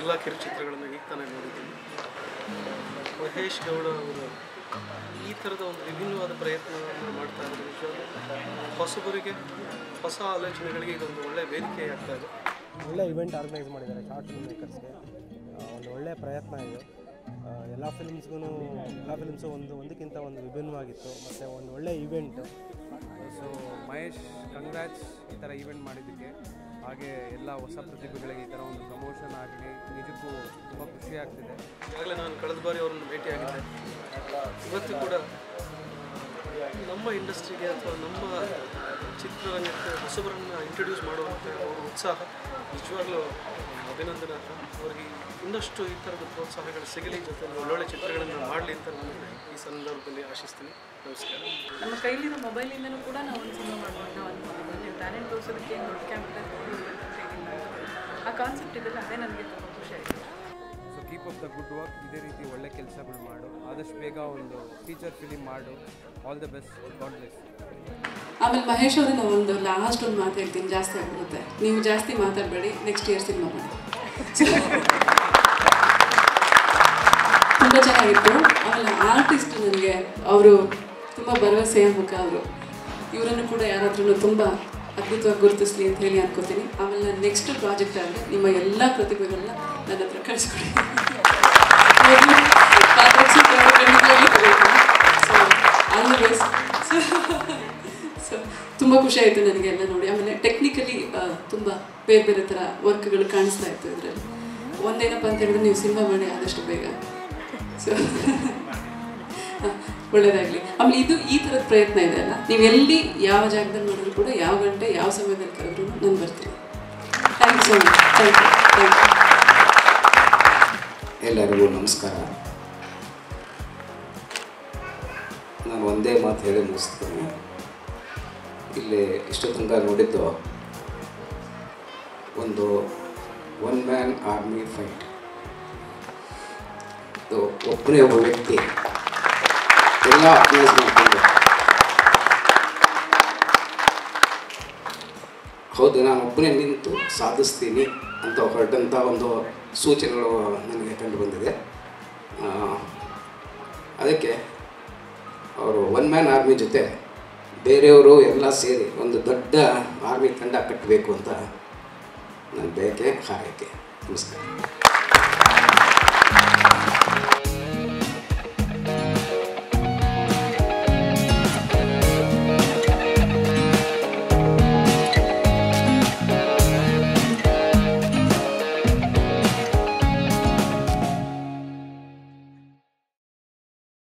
ಎಲ್ಲ ಕಿರುಚಿತ್ರಗಳನ್ನು ಈಗ ತಾನೇ ನೋಡಿದ್ದೀನಿ ಮಹೇಶ್ ಗೌಡ ಅವರು ಈ ಥರದ ಒಂದು ವಿಭಿನ್ನವಾದ ಪ್ರಯತ್ನವನ್ನು ಮಾಡ್ತಾ ಇದ್ದಾರೆ ನಿಜವಾಗ್ಲೂ ಹೊಸಬರಿಗೆ ಹೊಸ ಆಲೋಚನೆಗಳಿಗೆ ಇದೊಂದು ಒಳ್ಳೆಯ ವೇದಿಕೆ ಆಗ್ತಾ ಇದೆ ಒಳ್ಳೆ ಇವೆಂಟ್ ಆರ್ಗನೈಸ್ ಮಾಡಿದ್ದಾರೆ ಶಾರ್ಟ್ ಫಿಲ್ಮ್ ಮೇಕರ್ಸ್ಗೆ ಒಂದು ಒಳ್ಳೆಯ ಪ್ರಯತ್ನ ಇದು ಎಲ್ಲ ಫಿಲ್ಮ್ಸ್ಗೂ ಎಲ್ಲ ಫಿಲ್ಮ್ಸು ಒಂದು ಒಂದಕ್ಕಿಂತ ಒಂದು ವಿಭಿನ್ನವಾಗಿತ್ತು ಮತ್ತು ಒಂದು ಒಳ್ಳೆ ಇವೆಂಟ್ ಸೊ ಮಹೇಶ್ ಕಂಗ್ರ್ಯಾಟ್ಸ್ ಈ ಥರ ಈವೆಂಟ್ ಮಾಡಿದ್ದಕ್ಕೆ ಹಾಗೆ ಎಲ್ಲ ಹೊಸ ಪ್ರತಿಭೆಗಳಿಗೆ ಈ ಥರ ಒಂದು ಪ್ರಮೋಷನ್ ಆಗಲಿ ನಿಜಕ್ಕೂ ತುಂಬ ಖುಷಿ ಆಗ್ತಿದೆ ಈಗಾಗಲೇ ನಾನು ಕಳೆದ ಬಾರಿ ಅವರನ್ನು ಭೇಟಿಯಾಗಿದ್ದೆ ಇವತ್ತು ಕೂಡ ನಮ್ಮ ಇಂಡಸ್ಟ್ರಿಗೆ ಅಥವಾ ನಮ್ಮ ಚಿತ್ರರಂಗಕ್ಕೆ ಹೊಸಬರನ್ನು ಇಂಟ್ರೊಡ್ಯೂಸ್ ಮಾಡುವಂಥ ಅವರ ಉತ್ಸಾಹ ನಿಜವಾಗ್ಲೂ ಅಭಿನಂದನಾರ್ಹ ಅವರಿಗೆ ಇನ್ನಷ್ಟು ಈ ಥರದ ಪ್ರೋತ್ಸಾಹಗಳು ಸಿಗಲಿ ಜೊತೆ ಒಳ್ಳೊಳ್ಳೆ ಚಿತ್ರಗಳನ್ನು ಮಾಡಲಿ ಅಂತ ನಾನು ಈ ಸಂದರ್ಭದಲ್ಲಿ ಆಶಿಸ್ತೀನಿ ನಮಸ್ಕಾರ ನಮ್ಮ ಕೈಲಿರೋ ಮೊಬೈಲಿಂದನೂ ಕೂಡ ನಾವು ಒಂದು ಸಿನಿಮಾ ಮಾಡ್ಬೋದು ನಾವು ಅನ್ಕೊಂಡಿದ್ವಿ ನೀವು ಟ್ಯಾಲೆಂಟ್ ತೋರಿಸೋದಕ್ಕೆ ಏನು ದೊಡ್ಡ ಕ್ಯಾಮ್ರಾ ಏನಿಲ್ಲ ಆ ಕಾನ್ಸೆಪ್ಟ್ ಇದೆಲ್ಲ ಅದೇ ನನಗೆ ತುಂಬ ಖುಷಿ ಆಯಿತು so keep up the good work ಇದೇ ರೀತಿ ಒಳ್ಳೆ ಕೆಲಸಗಳು ಮಾಡು ಆದಷ್ಟು ಬೇಗ ಒಂದು ಫೀಚರ್ ಫಿಲಿಮ್ ಮಾಡು all the best God bless ಆಮೇಲೆ ಮಹೇಶ್ ಅವರೇ ನಾವು ಒಂದು ಲಾಸ್ಟ್ ಒಂದು ಮಾತು ಹೇಳ್ತೀನಿ ಜಾಸ್ತಿ ಆಗ್ಬಿಡುತ್ತೆ ನೀವು ಜಾಸ್ತಿ ಮಾತಾಡಬೇಡಿ ನೆಕ್ಸ್ಟ್ ಇಯರ್ ಸಿನಿಮಾ ಮಾಡಿ ತುಂಬ ಚೆನ್ನಾಗಿತ್ತು ಆಮೇಲೆ ಆರ್ಟಿಸ್ಟ್ ನನಗೆ ಅವರು ತುಂಬ ಭರವಸೆಯ ಮುಖ ಅವರು ಇವರನ್ನು ಕೂಡ ಯಾರಾದ್ರೂ ತುಂಬ ಅದ್ಭುತವಾಗಿ ಗುರುತಿಸ್ಲಿ ಅಂತ ಹೇಳಿ ಅನ್ಕೋತೀನಿ ಆಮೇಲೆ ನಾನು ನೆಕ್ಸ್ಟ್ ಪ್ರಾಜೆಕ್ಟ್ ಆಗಲಿ ನಿಮ್ಮ ಎಲ್ಲ ಪ್ರತಿಭೆಗಳನ್ನ ನನ್ನ ಹತ್ರ ಕಳಿಸ್ಕೊಡಿ ಆಲ್ ದಿ ಬೆಸ್ಟ್ ಸೊ ತುಂಬ ಖುಷಿ ಆಯಿತು ನನಗೆ ಎಲ್ಲ ನೋಡಿ ಆಮೇಲೆ ಟೆಕ್ನಿಕಲಿ ತುಂಬ ಬೇರೆ ಬೇರೆ ಥರ ವರ್ಕ್ಗಳು ಕಾಣಿಸ್ತಾ ಇತ್ತು ಇದರಲ್ಲಿ ಒಂದೇನಪ್ಪ ಅಂತ ಹೇಳಿದ್ರೆ ನೀವು ಸಿನಿಮಾ ಮಾಡಿ ಆದಷ್ಟು ಬೇಗ ಸೊ ಒಳ್ಳೇದಾಗಲಿ ಆಮೇಲೆ ಇದು ಈ ಥರದ ಪ್ರಯತ್ನ ಇದೆ ಅಲ್ಲ ನೀವು ಎಲ್ಲಿ ಯಾವ ಜಾಗದಲ್ಲಿ ಮಾಡಿದ್ರು ಕೂಡ ಯಾವ ಗಂಟೆ ಯಾವ ಸಮಯದಲ್ಲಿ ಕರೆದ್ರು ನಾನು ಬರ್ತೀನಿ thank you so much thank you thank you ಎಲ್ಲರಿಗೂ ನಮಸ್ಕಾರ ನಾನು ಒಂದೇ ಮಾತು ಹೇಳಿ ಮುಗಿಸ್ತೀನಿ ಇಲ್ಲಿ ಇಷ್ಟು ತನಕ ನೋಡಿದ್ದು ಒಂದು ಒನ್ ಮ್ಯಾನ್ ಆರ್ಮಿ ಫೈಟ್ ಇದು ಒಬ್ಬನೇ ಒಬ್ಬ ವ್ಯಕ್ತಿ ಎಲ್ಲ ಆರ್ಗನೈಸ್ ಮಾಡಿಕೊಂಡು ಹೌದು ನಾನು ಒಬ್ಬನೇ ನಿಂತು ಸಾಧಿಸ್ತೀನಿ ಅಂತ ಹೊರಟಂಥ ಒಂದು ಸೂಚನೆಗಳು ನನಗೆ ಕಂಡು ಬಂದಿದೆ ಆ, ಅದಕ್ಕೆ ಅವರು ಒನ್ ಮ್ಯಾನ್ ಆರ್ಮಿ ಜೊತೆ ಬೇರೆಯವರು ಎಲ್ಲ ಸೇರಿ ಒಂದು ದೊಡ್ಡ ಆರ್ಮಿ ತಂಡ ಕಟ್ಟಬೇಕು ಅಂತ ನನ್ನ ಬಯಕೆ ಹಾರೈಕೆ ನಮಸ್ಕಾರ